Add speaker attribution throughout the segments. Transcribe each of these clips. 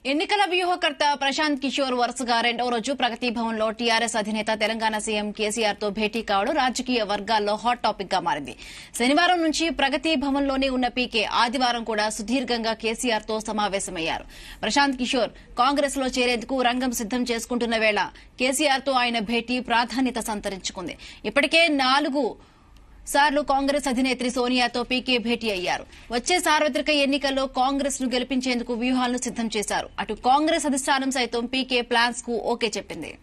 Speaker 1: ఎన్నికల వ్యూహకర్త ప్రశాంత్ కిషోర్ వరుసగా రెండో రోజు ప్రగతి భవన్ లో టీఆర్ఎస్ అధినేత తెలంగాణ సీఎం కేసీఆర్ తో భేటీ కావడం రాజకీయ వర్గాల్లో హాట్ టాపిక్ గా మారింది శనివారం నుంచి ప్రగతి భవన్ లోనే ఉన్న పీకే ఆదివారం కూడా సుదీర్ఘంగా కేసీఆర్ తో సమావేశమయ్యారు ప్రశాంత్ కిషోర్ కాంగ్రెస్ లో చేరేందుకు రంగం సిద్దం చేసుకుంటున్న వేళ కేసీఆర్ తో ఆయన భేటీ ప్రాధాన్యత సంతరించుకుంది ఇప్పటికే నాలుగు సార్లు కాంగ్రెస్ అధినేత్రి సోనియాతో పీకే భేటీ అయ్యారు వచ్చే సార్వత్రిక ఎన్నికల్లో కాంగ్రెస్ ను గెలిపించేందుకు వ్యూహాలను సిద్దం చేశారు అటు కాంగ్రెస్ అధిష్టానం సైతం పీకే ప్లాన్స్ కు ఓకే చెప్పింది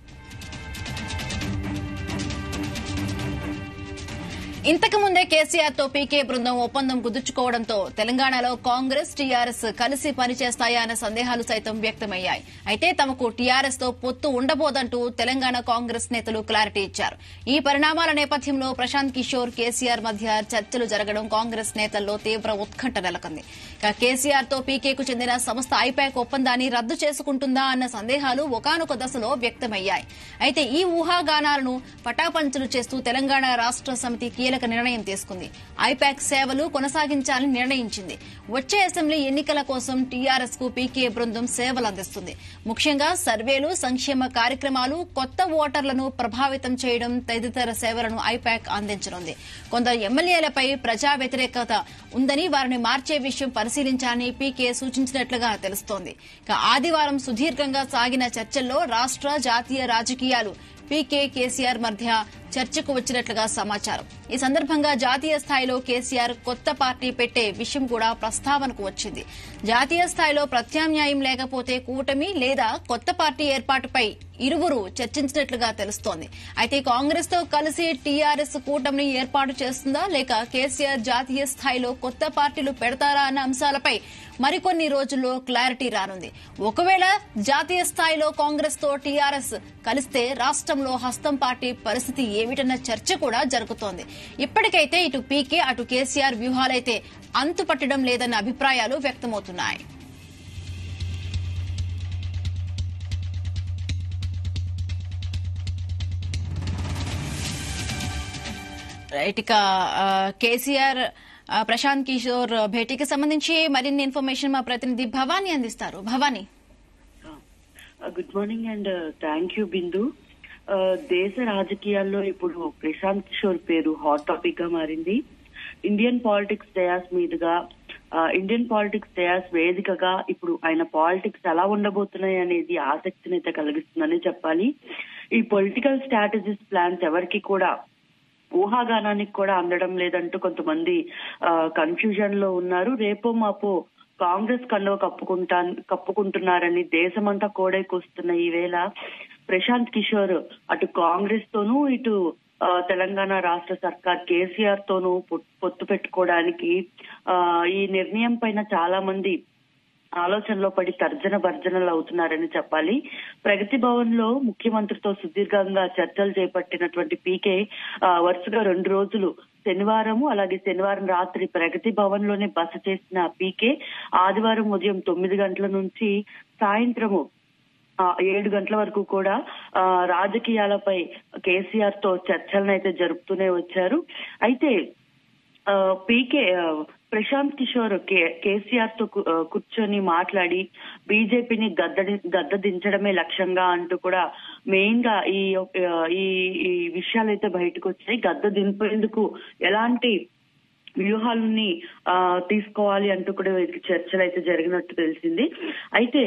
Speaker 1: ఇంతకుముందే కేసీఆర్ తో పీకే బృందం ఒప్పందం కుదుర్చుకోవడంతో తెలంగాణలో కాంగ్రెస్ టీఆర్ఎస్ కలిసి పనిచేస్తాయా అన్న సందేహాలు సైతం వ్యక్తమయ్యాయి అయితే తమకు టీఆర్ఎస్ తో పొత్తు ఉండబోదంటూ తెలంగాణ కాంగ్రెస్ నేతలు క్లారిటీ ఇచ్చారు ఈ పరిణామాల నేపథ్యంలో ప్రశాంత్ కిషోర్ కేసీఆర్ మధ్య చర్చలు జరగడం కాంగ్రెస్ నేతల్లో తీవ్ర ఉత్కంఠ నెలకొంది ఇక కేసీఆర్ తో పీకేకు చెందిన సంస్థ ఐపాక్ ఒప్పందాన్ని రద్దు చేసుకుంటుందా అన్న సందేహాలు ఒకనొక దశలో వ్యక్తమయ్యాయి అయితే ఈ ఊహాగానాలను పటాపంచలు చేస్తూ తెలంగాణ రాష్ట్ర సమితి కీలక నిర్ణయం తీసుకుంది ఐపాక్ సేవలు కొనసాగించాలని నిర్ణయించింది వచ్చే అసెంబ్లీ ఎన్నికల కోసం టీఆర్ఎస్ కు పీకే బృందం సేవలు అందిస్తుంది ముఖ్యంగా సర్వేలు సంక్షేమ కార్యక్రమాలు కొత్త ఓటర్లను ప్రభావితం చేయడం తదితర సేవలను ఐపాక్ అందించనుంది కొందరు ఎమ్మెల్యేలపై ప్రజా వ్యతిరేకత ఉందని వారిని మార్చే విషయం పరిశీలించాలని పీకే సూచించినట్లుగా తెలుస్తోంది ఇక ఆదివారం సుదీర్ఘంగా సాగిన చర్చల్లో రాష్ట్ర జాతీయ రాజకీయాలు పీకే కేసీఆర్ మధ్య చర్చకు వచ్చినట్లుగా సమాచారం ఈ సందర్భంగా జాతీయ స్థాయిలో కేసీఆర్ కొత్త పార్టీ పెట్టే విషయం కూడా ప్రస్తావనకు వచ్చింది జాతీయ స్థాయిలో ప్రత్యామ్నాయం లేకపోతే కూటమి లేదా కొత్త పార్టీ ఏర్పాటుపై ఇరువురు చర్చించినట్లుగా తెలుస్తోంది అయితే కాంగ్రెస్ తో కలిసి టీఆర్ఎస్ కూటమిని ఏర్పాటు చేస్తుందా లేక కేసీఆర్ జాతీయ స్థాయిలో కొత్త పార్టీలు పెడతారా అన్న అంశాలపై మరికొన్ని రోజుల్లో క్లారిటీ రానుంది ఒకవేళ జాతీయ స్థాయిలో కాంగ్రెస్ తో టీఆర్ఎస్ కలిస్తే రాష్ట్రంలో హస్తం పార్టీ పరిస్థితి ఏమిటన్న చర్చ కూడా జరుగుతోంది ఇప్పటికైతే ఇటు పీకే అటు కేసీఆర్ వ్యూహాలైతే అంతుపట్టడం లేదన్న అభిప్రాయాలు వ్యక్తమవుతున్నాయి రైట్ ఇక ఆ, కేసీఆర్ ఆ, ప్రశాంత్ కిషోర్ భేటీకి సంబంధించి మరిన్ని ఇన్ఫర్మేషన్ మా ప్రతినిధి భవానీ అందిస్తారు Bhavani
Speaker 2: good morning and thank you Bindu ఆ, దేశ రాజకీయాల్లో ఇప్పుడు ప్రశాంత్ కిషోర్ పేరు హాట్ టాపిక్ గా మారింది ఇండియన్ పాలిటిక్స్ డయాస్ మీదుగా ఆ, ఇండియన్ పాలిటిక్స్ డయాస్ వేదికగా ఇప్పుడు ఆయన పాలిటిక్స్ ఎలా ఉండబోతున్నాయి అనేది ఆసక్తిని అయితే కలిగిస్తుందని చెప్పాలి ఈ పొలిటికల్ స్ట్రాటజీస్ ప్లాన్స్ ఎవరికి కూడా ఊహాగానానికి కూడా అందడం లేదంటూ కొంతమంది కన్ఫ్యూజన్ లో ఉన్నారు రేపో మాపో కాంగ్రెస్ కండవ కప్పుకుంటా కప్పుకుంటున్నారని దేశమంతా కోడైకొస్తున్న ఈ వేళ ప్రశాంత్ కిషోర్ అటు కాంగ్రెస్ తోనూ ఇటు ఆ, తెలంగాణ రాష్ట్ర సర్కార్ కేసీఆర్ తోనూ పొ- పొత్తు పెట్టుకోవడానికి ఆ, ఈ నిర్ణయం పైన చాలా మంది ఆలోచనలో పడి తర్జన భర్జనలు అవుతున్నారని చెప్పాలి ప్రగతి భవన్ లో ముఖ్యమంత్రితో సుదీర్ఘంగా చర్చలు చేపట్టినటువంటి పీకే ఆ, వరుసగా రెండు రోజులు శనివారము అలాగే శనివారం రాత్రి ప్రగతి భవన్ లోనే బస చేసిన పీకే ఆదివారం ఉదయం తొమ్మిది గంటల నుంచి సాయంత్రము ఆ, ఏడు గంటల వరకు కూడా ఆ, రాజకీయాలపై కేసీఆర్ తో చర్చలను అయితే జరుపుతూనే వచ్చారు అయితే ఆ, పీకే ఆ, ప్రశాంత్ కిషోర్ కే- కేసీఆర్ తో కు- ఆ, కూర్చొని మాట్లాడి బీజేపీని గద్దడి గద్ద దించడమే లక్ష్యంగా అంటూ కూడా మెయిన్ గా ఈ ఆ, ఈ ఈ విషయాలు అయితే బయటకు వచ్చాయి గద్ద దింపేందుకు ఎలాంటి వ్యూహాలని ఆ, తీసుకోవాలి అంటూ కూడా వీరికి చర్చలు అయితే జరిగినట్టు తెలిసింది అయితే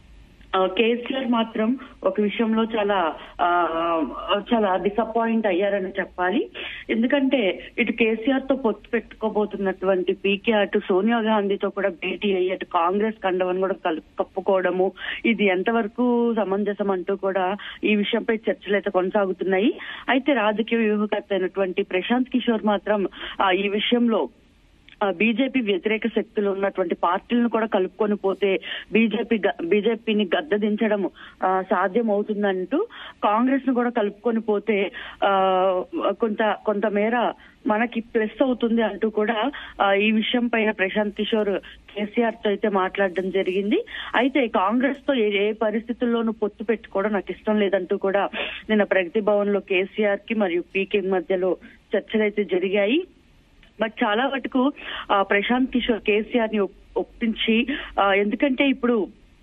Speaker 2: ఆ, కేసీఆర్ మాత్రం ఒక విషయంలో చాలా ఆ, చాలా డిసప్పాయింట్ అయ్యారని చెప్పాలి ఎందుకంటే ఇటు కేసీఆర్ తో పొత్తు పెట్టుకోబోతున్నటువంటి పీకే అటు సోనియా గాంధీతో కూడా భేటీ అయ్యి అటు కాంగ్రెస్ కండవని కూడా కలు- కప్పుకోవడము ఇది ఎంతవరకు సమంజసం అంటూ కూడా ఈ విషయంపై చర్చలు అయితే కొనసాగుతున్నాయి అయితే రాజకీయ వ్యూహకర్త అయినటువంటి ప్రశాంత్ కిషోర్ మాత్రం ఆ, ఈ విషయంలో ఆ, బీజేపీ వ్యతిరేక శక్తులు ఉన్నటువంటి పార్టీలను కూడా కలుపుకొని పోతే బీజేపీ గ- బీజేపీని గద్దదించడం ఆ, సాధ్యం అవుతుందంటూ కాంగ్రెస్ ను కూడా కలుపుకొని పోతే ఆ, కొంత కొంతమేర మనకి ప్లస్ అవుతుంది అంటూ కూడా ఆ, ఈ విషయం పైన ప్రశాంత్ కిషోర్ కేసీఆర్ తో అయితే మాట్లాడడం జరిగింది అయితే కాంగ్రెస్ తో ఏ ఏ పరిస్థితుల్లోనూ పొత్తు పెట్టుకోవడం నాకు ఇష్టం లేదంటూ కూడా నిన్న ప్రగతి భవన్ లో కేసీఆర్ కి మరియు పీకే మధ్యలో చర్చలు అయితే జరిగాయి బట్ చాలా మటుకు ఆ, ప్రశాంత్ కిషోర్ కేసీఆర్ ని ఒప్- ఒప్పించి ఆ, ఎందుకంటే ఇప్పుడు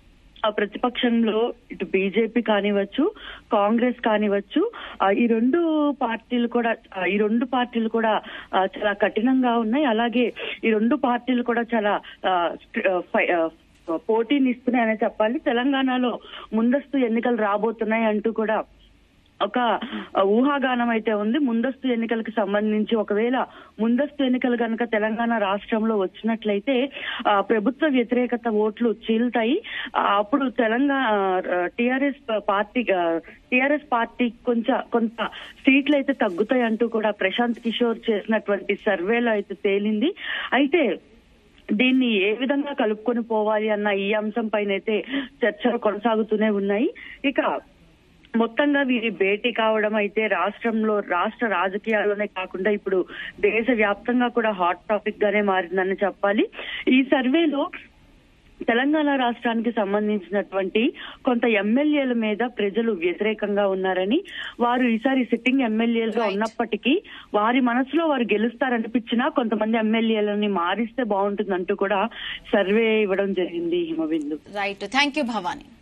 Speaker 2: ఆ ప్రతిపక్షంలో ఇటు బీజేపీ కానివచ్చు కాంగ్రెస్ కానివచ్చు ఆ, ఈ రెండు పార్టీలు కూడా ఆ, ఈ రెండు పార్టీలు కూడా ఆ, చాలా కఠినంగా ఉన్నాయి అలాగే ఈ రెండు పార్టీలు కూడా చాలా ఆ, స్ట్రి- ఆ, ఫై- ఆ, పోటీని ఇస్తున్నాయని చెప్పాలి తెలంగాణలో ముందస్తు ఎన్నికలు రాబోతున్నాయి అంటూ కూడా ఒక ఊహాగానం అయితే ఉంది ముందస్తు ఎన్నికలకు సంబంధించి ఒకవేళ ముందస్తు ఎన్నికలు కనుక తెలంగాణ రాష్ట్రంలో వచ్చినట్లయితే ఆ, ప్రభుత్వ వ్యతిరేకత ఓట్లు చీలుతాయి ఆ, అప్పుడు Telangana TRS party TRS party కొంచెం కొంత సీట్లు అయితే తగ్గుతాయి అంటూ కూడా ప్రశాంత్ కిషోర్ చేసినటువంటి సర్వేలో అయితే తేలింది అయితే దీన్ని ఏ విధంగా కలుపుకొని పోవాలి అన్న ఈ అంశం పైన అయితే చర్చలు కొనసాగుతూనే ఉన్నాయి ఇక మొత్తంగా వీరి భేటీ కావడం అయితే రాష్ట్రంలో రాష్ట్ర రాజకీయాల్లోనే కాకుండా ఇప్పుడు దేశ వ్యాప్తంగా కూడా హాట్ టాపిక్ గానే మారిందని చెప్పాలి ఈ సర్వేలో తెలంగాణ రాష్ట్రానికి సంబంధించినటువంటి కొంత ఎమ్మెల్యేల మీద ప్రజలు వ్యతిరేకంగా ఉన్నారని వారు ఈసారి సిట్టింగ్ ఎమ్మెల్యేలుగా
Speaker 1: Right.
Speaker 2: ఉన్నప్పటికీ వారి మనసులో వారు గెలుస్తారనిపించినా కొంతమంది ఎమ్మెల్యేలని మారిస్తే బాగుంటుందంటూ కూడా సర్వే ఇవ్వడం జరిగింది Himabindu
Speaker 1: right thank you Bhavani